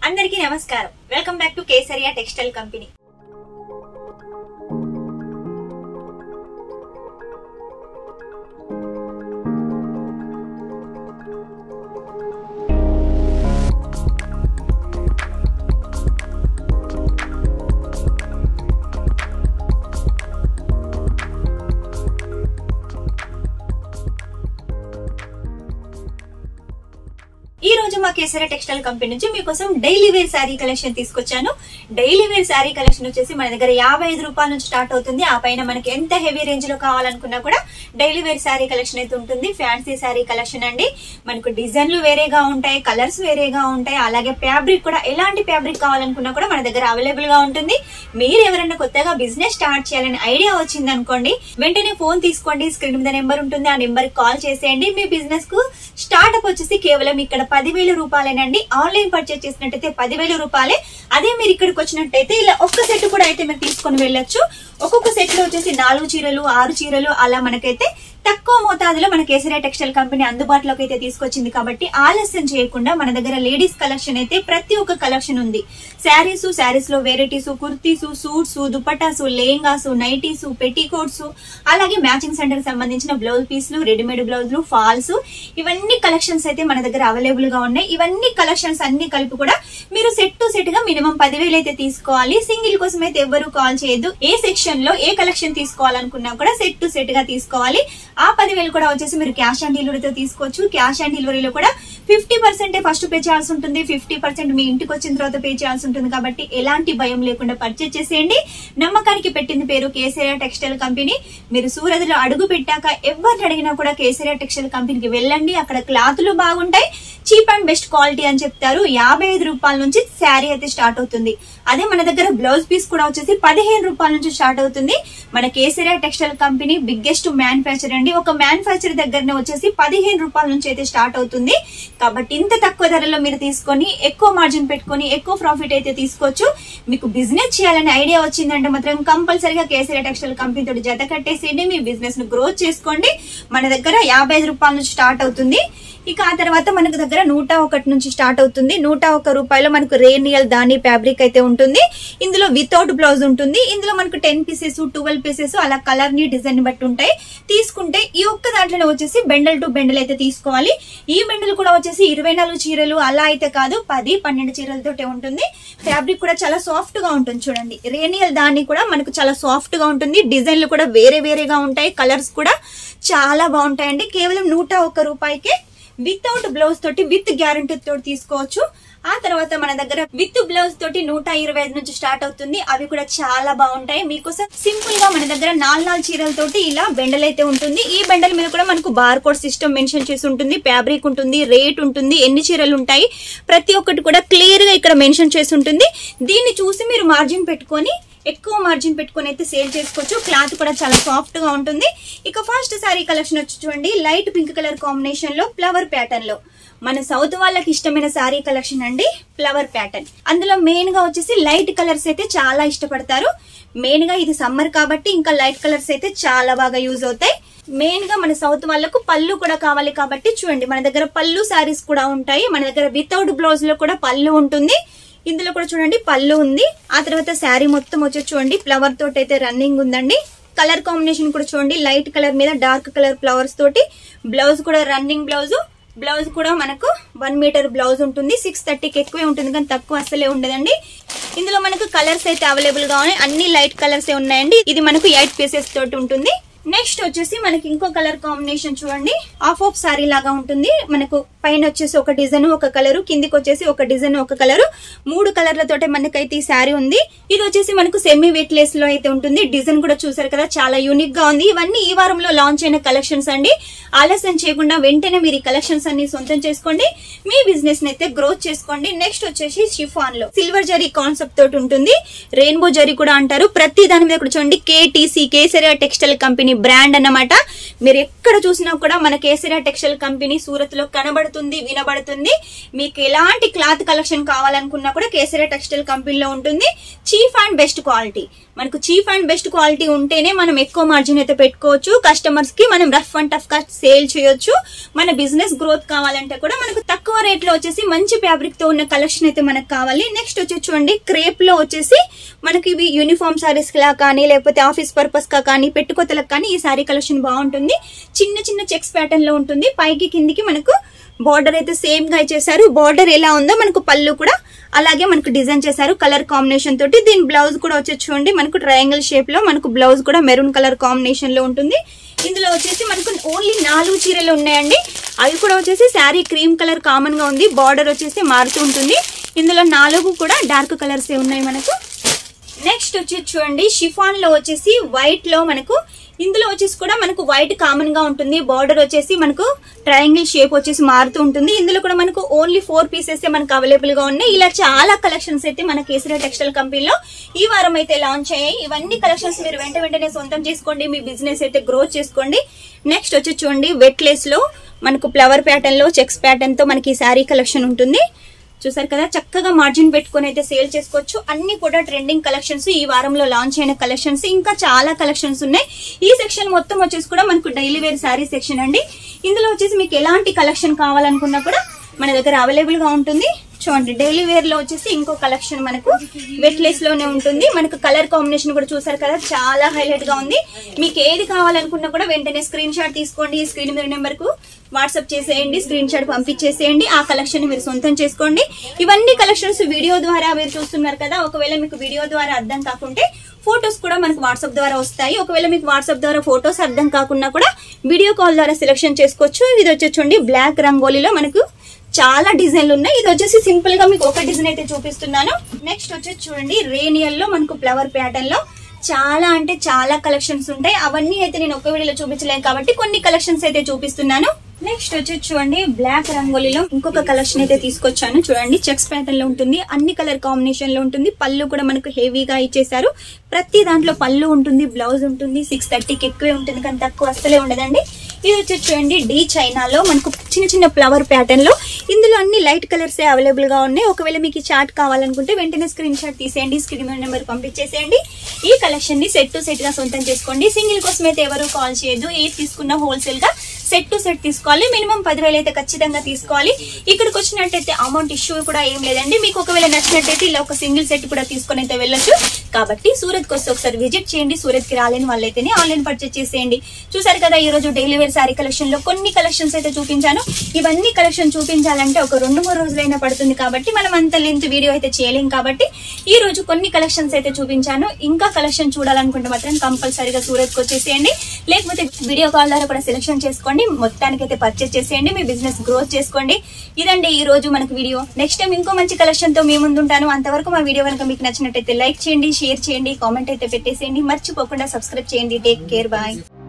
అందరికీ నమస్కారం welcome back to Kesariya textile company ఈ రోజు మా కేసరియా టెక్స్టైల్ కంపెనీ నుంచి మీకోసం డైలీ వేర్ శారీ కలెక్షన్ తీసుకొచ్చాను డైలీ వేర్ శారీ కలెక్షన్ వచ్చేసి మన దగ్గర యాభై ఐదు రూపాయల నుంచి స్టార్ట్ అవుతుంది ఆ పైన మనకి ఎంత హెవీ రేంజ్ లో కావాలనుకున్నా కూడా డైలీ వేర్ శారీ కలెక్షన్ అయితే ఉంటుంది ఫ్యాన్సీ శారీ కలెక్షన్ అండి మనకు డిజైన్లు వేరేగా ఉంటాయి కలర్స్ వేరేగా ఉంటాయి అలాగే ఫ్యాబ్రిక్ కూడా ఎలాంటి ఫ్యాబ్రిక్ కావాలనుకున్నా కూడా మన దగ్గర అవైలబుల్ గా ఉంటుంది మీరు ఎవరైనా కొత్తగా బిజినెస్ స్టార్ట్ చేయాలని ఐడియా వచ్చింది అనుకోండి వెంటనే ఫోన్ తీసుకోండి స్క్రీన్ మీద నెంబర్ ఉంటుంది ఆ నెంబర్ కాల్ చేసేయండి మీ బిజినెస్ కు స్టార్ట్అప్ వచ్చేసి కేవలం ఇక్కడ పదివేల రూపాయలేనండి ఆన్లైన్ పర్చేస్ చేసినట్టయితే పదివేల రూపాయలే అదే మీరు ఇక్కడికి వచ్చినట్టయితే ఇలా ఒక్క సెట్ కూడా అయితే మీరు తీసుకొని వెళ్ళొచ్చు ఒక్కొక్క సెట్ లో వచ్చేసి నాలుగు చీరలు ఆరు చీరలు అలా మనకైతే తక్కువ మోతాదులో మన కేసరియా టెక్స్టైల్ కంపెనీ అందుబాటులోకి అయితే తీసుకొచ్చింది కాబట్టి ఆలస్యం చేయకుండా మన దగ్గర లేడీస్ కలెక్షన్ అయితే ప్రతి ఒక్క కలెక్షన్ ఉంది శారీస్ శారీస్ లో varieties kurtis suits dupattas lehengas nighties petticoats అలాగే మ్యాచింగ్ సెంటర్ కి సంబంధించిన బ్లౌజ్ పీస్లు రెడీమేడ్ బ్లౌజులు ఫాల్స్ ఇవన్నీ కలెక్షన్స్ అయితే మన దగ్గర అవైలబుల్ గా ఉన్నాయి ఇవన్నీ కలెక్షన్స్ అన్ని కలిపి కూడా మీరు సెట్ టు సెట్ గా మినిమం పదివేలు అయితే తీసుకోవాలి సింగిల్ కోసం అయితే ఎవ్వరు కాల్ చేయొద్దు ఏ సెక్షన్ లో ఏ కలెక్షన్ తీసుకోవాలనుకున్నా కూడా సెట్ టు సెట్ గా తీసుకోవాలి ఆ పదివేలు కూడా వచ్చేసి మీరు క్యాష్ ఆన్ డెలివరీతో తీసుకోవచ్చు క్యాష్ ఆన్ డెలివరీలో కూడా ఫిఫ్టీ పర్సెంట్ ఫస్ట్ పే చేయాల్సి ఉంటుంది ఫిఫ్టీ పర్సెంట్ మీ ఇంటికి వచ్చిన తర్వాత పే చేయాల్సి ఉంటుంది కాబట్టి ఎలాంటి భయం లేకుండా పర్చేజ్ చేసేయండి నమ్మకానికి పెట్టింది పేరు కేసరియా టెక్స్టైల్ కంపెనీ మీరు సూరత్ లో అడుగు పెట్టాక ఎవరిని అడిగినా కూడా కేసరియా టెక్స్టైల్ కంపెనీకి వెళ్ళండి అక్కడ క్లాతులు బాగుంటాయి చీప్ అండ్ బెస్ట్ క్వాలిటీ అని చెప్తారు యాభై ఐదు రూపాయల నుంచి శారీ అయితే స్టార్ట్ అవుతుంది అదే మన దగ్గర బ్లౌజ్ పీస్ కూడా వచ్చేసి పదిహేను రూపాయల నుంచి స్టార్ట్ అవుతుంది మన Kesariya textile company biggest manufacture అండి ఒక మ్యానుఫ్యాక్చర్ దగ్గరనే వచ్చేసి పదిహేను రూపాయల నుంచి అయితే స్టార్ట్ అవుతుంది కాబట్టి ఇంత తక్కువ ధరలో మీరు తీసుకొని ఎక్కువ మార్జిన్ పెట్టుకొని ఎక్కువ ప్రాఫిట్ అయితే తీసుకోవచ్చు మీకు బిజినెస్ చేయాలనే ఐడియా వచ్చిందంటే మాత్రం కంపల్సరీగా కేసరియా టెక్స్టైల్ కంపెనీ తోటి జత కట్టేసేయండి మీ బిజినెస్ ను గ్రోత్ చేసుకోండి మన దగ్గర యాభై ఐదు రూపాయల నుంచి స్టార్ట్ అవుతుంది ఇక ఆ తర్వాత మనకు దగ్గర నూట ఒకటి నుంచి స్టార్ట్ అవుతుంది నూట ఒక్క రూపాయలు మనకు రేనియల్ దాని ఫ్యాబ్రిక్ అయితే ఉంటుంది ఇందులో వితౌట్ బ్లౌజ్ ఉంటుంది ఇందులో మనకు టెన్ పీసెస్ ట్వెల్వ్ పీసెస్ అలా కలర్ ని డిజైన్ బట్టి ఉంటాయి తీసుకుంటే ఈ ఒక్క దాంట్లోనే వచ్చేసి బెండల్ టు బెండల్ అయితే తీసుకోవాలి ఈ బెండల్ కూడా వచ్చేసి ఇరవై నాలుగు చీరలు అలా అయితే కాదు పది పన్నెండు చీరలతోటే ఉంటుంది ఫ్యాబ్రిక్ కూడా చాలా సాఫ్ట్ గా ఉంటుంది చూడండి రేనియల్ దాన్ని కూడా మనకు చాలా సాఫ్ట్ గా ఉంటుంది డిజైన్లు కూడా వేరే వేరేగా ఉంటాయి కలర్స్ కూడా చాలా బాగుంటాయండి కేవలం నూట ఒక్క రూపాయికే వితౌట్ బ్లౌజ్ తోటి విత్ గ్యారంటీ తోటి తీసుకోవచ్చు ఆ తర్వాత మన దగ్గర విత్ బ్లౌజ్ తోటి నూట ఇరవై ఐదు నుంచి స్టార్ట్ అవుతుంది అవి కూడా చాలా బాగుంటాయి మీకోసం సింపుల్ గా మన దగ్గర నాలుగు నాలుగు చీరలతోటి ఇలా బెండల్ అయితే ఉంటుంది ఈ బెండల్ మీద కూడా మనకు బార్ కోడ్ సిస్టమ్ మెన్షన్ చేసి ఉంటుంది ఫ్యాబ్రిక్ ఉంటుంది రేట్ ఉంటుంది ఎన్ని చీరలు ఉంటాయి ప్రతి ఒక్కటి కూడా క్లియర్ గా ఇక్కడ మెన్షన్ చేసి ఉంటుంది దీన్ని చూసి మీరు మార్జిన్ పెట్టుకొని ఎక్కువ మార్జిన్ పెట్టుకొని అయితే సేల్ చేసుకోవచ్చు క్లాత్ కూడా చాలా సాఫ్ట్ గా ఉంటుంది ఇక ఫస్ట్ సారీ కలెక్షన్ వచ్చి చూడండి లైట్ పింక్ కలర్ కాంబినేషన్ లో ఫ్లవర్ ప్యాటర్న్ లో మన సౌత్ వాళ్ళకి ఇష్టమైన శారీ కలెక్షన్ అండి ఫ్లవర్ ప్యాటర్న్ అందులో మెయిన్ గా వచ్చేసి లైట్ కలర్స్ అయితే చాలా ఇష్టపడతారు మెయిన్ గా ఇది సమ్మర్ కాబట్టి ఇంకా లైట్ కలర్స్ అయితే చాలా బాగా యూజ్ అవుతాయి మెయిన్ గా మన సౌత్ వాళ్ళకు పళ్ళు కూడా కావాలి కాబట్టి చూడండి మన దగ్గర పళ్ళు శారీస్ కూడా ఉంటాయి మన దగ్గర వితౌట్ బ్లౌజ్ లో కూడా పళ్ళు ఉంటుంది ఇందులో కూడా చూడండి పళ్ళు ఉంది ఆ తర్వాత శారీ మొత్తం వచ్చి చూడండి ఫ్లవర్ తోటి అయితే రన్నింగ్ ఉందండి కలర్ కాంబినేషన్ కూడా చూడండి లైట్ కలర్ మీద డార్క్ కలర్ ఫ్లవర్స్ తోటి బ్లౌజ్ కూడా రన్నింగ్ బ్లౌజ్ బ్లౌజ్ కూడా మనకు వన్ మీటర్ బ్లౌజ్ ఉంటుంది సిక్స్ థర్టీకి ఎక్కువే ఉంటుంది కానీ తక్కువ అసలే ఉండదండి ఇందులో మనకు కలర్స్ అయితే అవైలబుల్ గా ఉన్నాయి అన్ని లైట్ కలర్స్ ఉన్నాయండి ఇది మనకు ఎయిట్ పీసెస్ తోటి ఉంటుంది నెక్స్ట్ వచ్చేసి మనకి ఇంకో కలర్ కాంబినేషన్ చూడండి ఆఫ్ ఆఫ్ సారీ లాగా ఉంటుంది మనకు పైన వచ్చేసి ఒక డిజైన్ ఒక కలరు కిందికి వచ్చేసి ఒక డిజైన్ ఒక కలరు మూడు కలర్లతోటే మనకైతే ఈ శారీ ఉంది ఇది వచ్చేసి మనకు సెమీ వెయిట్ లెస్ లో అయితే ఉంటుంది డిజైన్ కూడా చూసారు కదా చాలా యూనిక్ గా ఉంది ఇవన్నీ ఈ వారంలో లాంచ్ అయిన కలెక్షన్స్ అండి ఆలస్యం చేయకుండా వెంటనే మీరు ఈ కలెక్షన్స్ అన్ని సొంతం చేసుకోండి మీ బిజినెస్ ని అయితే గ్రోత్ చేసుకోండి నెక్స్ట్ వచ్చేసి షిఫాన్ లో సిల్వర్ జరీ కాన్సెప్ట్ తోటి ఉంటుంది రెయిన్బో జరీ కూడా అంటారు ప్రతి దాని మీద కూడా చూడండి KTC Kesariya textile company company brand అన్నమాట మీరు ఎక్కడ చూసినా కూడా మన కేసరియా టెక్స్టైల్ కంపెనీ సూరత్ లో కనబడుతుంది వినబడుతుంది మీకు ఎలాంటి క్లాత్ కలెక్షన్ కావాలనుకున్నా కూడా కేసరియా టెక్స్టైల్ కంపెనీలో ఉంటుంది చీఫ్ అండ్ బెస్ట్ క్వాలిటీ మనకు చీఫ్ అండ్ బెస్ట్ క్వాలిటీ ఉంటేనే మనం ఎక్కువ మార్జిన్ అయితే పెట్టుకోవచ్చు కస్టమర్స్ కి మనం రఫ్ అండ్ టఫ్ గా సేల్ చేయొచ్చు మన బిజినెస్ గ్రోత్ కావాలంటే కూడా మనకు తక్కువ రేట్ లో వచ్చేసి మంచి ఫ్యాబ్రిక్ తో ఉన్న కలెక్షన్ అయితే మనకు కావాలి నెక్స్ట్ వచ్చి చూడండి క్రేప్ లో వచ్చేసి మనకి ఇవి యూనిఫామ్ సారీస్ లా కానీ లేకపోతే ఆఫీస్ పర్పస్ గా కానీ పెట్టుకోతలకు కానీ ఈ సారీ కలెక్షన్ బాగుంటుంది చిన్న చిన్న చెక్స్ ప్యాటర్న్ లో ఉంటుంది పైకి కిందికి మనకు బార్డర్ అయితే సేమ్ గా ఇచ్చేసారు బార్డర్ ఎలా ఉందో మనకు పళ్ళు కూడా అలాగే మనకు డిజైన్ చేశారు కలర్ కాంబినేషన్ తోటి దీని బ్లౌజ్ కూడా వచ్చేసి చూడండి మనకు ట్రయాంగిల్ షేప్ లో మనకు బ్లౌజ్ కూడా మెరూన్ కలర్ కాంబినేషన్ లో ఉంటుంది ఇందులో వచ్చేసి మనకు ఓన్లీ నాలుగు చీరలు ఉన్నాయండి అవి కూడా వచ్చేసి శారీ క్రీమ్ కలర్ కామన్ గా ఉంది బార్డర్ వచ్చేసి మారుతూ ఉంటుంది ఇందులో నాలుగు కూడా డార్క్ కలర్స్ ఉన్నాయి మనకు నెక్స్ట్ వచ్చి చూడండి షిఫాన్ లో వచ్చేసి వైట్ లో మనకు ఇందులో వచ్చేసి కూడా మనకు వైట్ కామన్ గా ఉంటుంది బార్డర్ వచ్చేసి మనకు ట్రయాంగిల్ షేప్ వచ్చేసి మారుతూ ఉంటుంది ఇందులో కూడా మనకు ఓన్లీ ఫోర్ పీసెస్ మనకు అవైలబుల్ గా ఉన్నాయి ఇలా చాలా కలెక్షన్స్ అయితే మన కేసరియా టెక్స్టైల్ కంపెనీలో ఈ వారం అయితే లాంచ్ అయ్యాయి ఇవన్నీ కలెక్షన్స్ మీరు వెంట వెంటనే సొంతం చేసుకోండి మీ బిజినెస్ అయితే గ్రోత్ చేసుకోండి నెక్స్ట్ వచ్చి చూడండి వెట్ లేస్ లో మనకు ఫ్లవర్ ప్యాటర్న్ లో చెక్స్ ప్యాటర్న్ తో మనకి శారీ కలెక్షన్ ఉంటుంది చూసారు కదా చక్కగా మార్జిన్ పెట్టుకొని అయితే సేల్ చేసుకోవచ్చు అన్ని కూడా ట్రెండింగ్ కలెక్షన్స్ ఈ వారంలో లాంచ్ అయిన కలెక్షన్స్ ఇంకా చాలా కలెక్షన్స్ ఉన్నాయి ఈ సెక్షన్ మొత్తం వచ్చేసి కూడా మనకు డైలీ వేర్ శారీ సెక్షన్ అండి ఇందులో వచ్చేసి మీకు ఎలాంటి కలెక్షన్ కావాలనుకున్నా కూడా మన దగ్గర అవైలబుల్ గా ఉంటుంది చూడండి డైలీ వేర్ లో వచ్చేసి ఇంకో కలెక్షన్ మనకు వెట్లెస్ లోనే ఉంటుంది మనకు కలర్ కాంబినేషన్ కూడా చూసారు కదా చాలా హైలైట్ గా ఉంది మీకు ఏది కావాలనుకున్నా కూడా వెంటనే స్క్రీన్ షాట్ తీసుకోండి ఈ స్క్రీన్ మీద నెంబర్ కు వాట్సాప్ చేసేయండి స్క్రీన్ షాట్ పంపించేసేయండి ఆ కలెక్షన్ మీరు సొంతం చేసుకోండి ఇవన్నీ కలెక్షన్స్ వీడియో ద్వారా మీరు చూస్తున్నారు కదా ఒకవేళ మీకు వీడియో ద్వారా అర్థం కాకుంటే ఫొటోస్ కూడా మనకు వాట్సాప్ ద్వారా వస్తాయి ఒకవేళ మీకు వాట్సాప్ ద్వారా ఫొటోస్ అర్థం కాకుండా కూడా వీడియో కాల్ ద్వారా సెలెక్షన్ చేసుకోవచ్చు ఇది వచ్చేసి చూడండి బ్లాక్ రంగోలీలో మనకు చాలా డిజైన్లు ఉన్నాయి ఇది వచ్చేసి సింపుల్ గా మీకు ఒక డిజైన్ అయితే చూపిస్తున్నాను నెక్స్ట్ వచ్చేసి చూడండి రేనియల్ లో మనకు ఫ్లవర్ ప్యాటర్న్ లో చాలా అంటే చాలా కలెక్షన్స్ ఉంటాయి అవన్నీ అయితే నేను ఒక వీడియోలో చూపించలేను కాబట్టి కొన్ని కలెక్షన్స్ అయితే చూపిస్తున్నాను నెక్స్ట్ వచ్చి చూడండి బ్లాక్ రంగోలీలో ఇంకొక కలెక్షన్ అయితే తీసుకొచ్చాను చూడండి చెక్స్ ప్యాటర్న్ లో ఉంటుంది అన్ని కలర్ కాంబినేషన్ లో ఉంటుంది పళ్ళు కూడా మనకు హెవీగా ఇచ్చేసారు ప్రతి దాంట్లో పళ్ళు ఉంటుంది బ్లౌజ్ ఉంటుంది సిక్స్ థర్టీకి ఎక్కువే ఉంటుంది కానీ తక్కువ అసలే ఉండదండి ఇది వచ్చి చూడండి డి చైనాలో మనకు చిన్న చిన్న ఫ్లవర్ ప్యాటర్న్ లో ఇందులో అన్ని లైట్ కలర్స్ అవైలబుల్ గా ఉన్నాయి ఒకవేళ మీకు ఈ చార్ట్ కావాలనుకుంటే వెంటనే స్క్రీన్ షాట్ తీసేయండి స్క్రీన్ నెంబర్ పంపించేసేయండి ఈ కలెక్షన్ ని సెట్ టు సెట్ గా సొంతం చేసుకోండి సింగిల్ కోసం అయితే ఎవరు కాల్ చేయొద్దు ఏది తీసుకున్నా హోల్సేల్ గా సెట్ టు సెట్ తీసుకోవాలి మినిమం పదివేలు అయితే ఖచ్చితంగా తీసుకోవాలి ఇక్కడికి వచ్చినట్టయితే అమౌంట్ ఇష్యూ కూడా ఏం లేదండి మీకు ఒకవేళ నచ్చినట్టయితే ఇలా ఒక సింగిల్ సెట్ కూడా తీసుకొని అయితే వెళ్ళొచ్చు కాబట్టి సూరత్ కి వస్తే ఒకసారి విజిట్ చేయండి సూరత్ కి రాలేని వాళ్ళైతేనే ఆన్లైన్ పర్చేస్ చేసేయండి చూసారు కదా ఈ రోజు డైలీ వేర్ సారీ కలెక్షన్ లో కొన్ని కలెక్షన్స్ అయితే చూపించాను ఇవన్నీ కలెక్షన్ చూపించాలంటే ఒక రెండు మూడు రోజులైనా పడుతుంది కాబట్టి మనం అంత లెంత్ వీడియో అయితే చేయలేం కాబట్టి ఈ రోజు కొన్ని కలెక్షన్స్ అయితే చూపించాను ఇంకా కలెక్షన్ చూడాలనుకుంటే మాత్రం కంపల్సరీగా సూరత్ కి వచ్చేసేయండి లేకపోతే వీడియో కాల్ ద్వారా కూడా సెలెక్షన్ చేసుకోండి మొత్తానికి అయితే పర్చేస్ చేసేయండి మీ బిజినెస్ గ్రోత్ చేసుకోండి ఇదండి ఈ రోజు మనకు వీడియో నెక్స్ట్ టైం ఇంకో మంచి కలెక్షన్ తో మీ ముందుంటాను అంతవరకు మా వీడియో కనుక మీకు నచ్చినట్టయితే లైక్ చేయండి షేర్ చేయండి కామెంట్ అయితే పెట్టేసేయండి మర్చిపోకుండా సబ్స్క్రైబ్ చేయండి టేక్ కేర్ బాయ్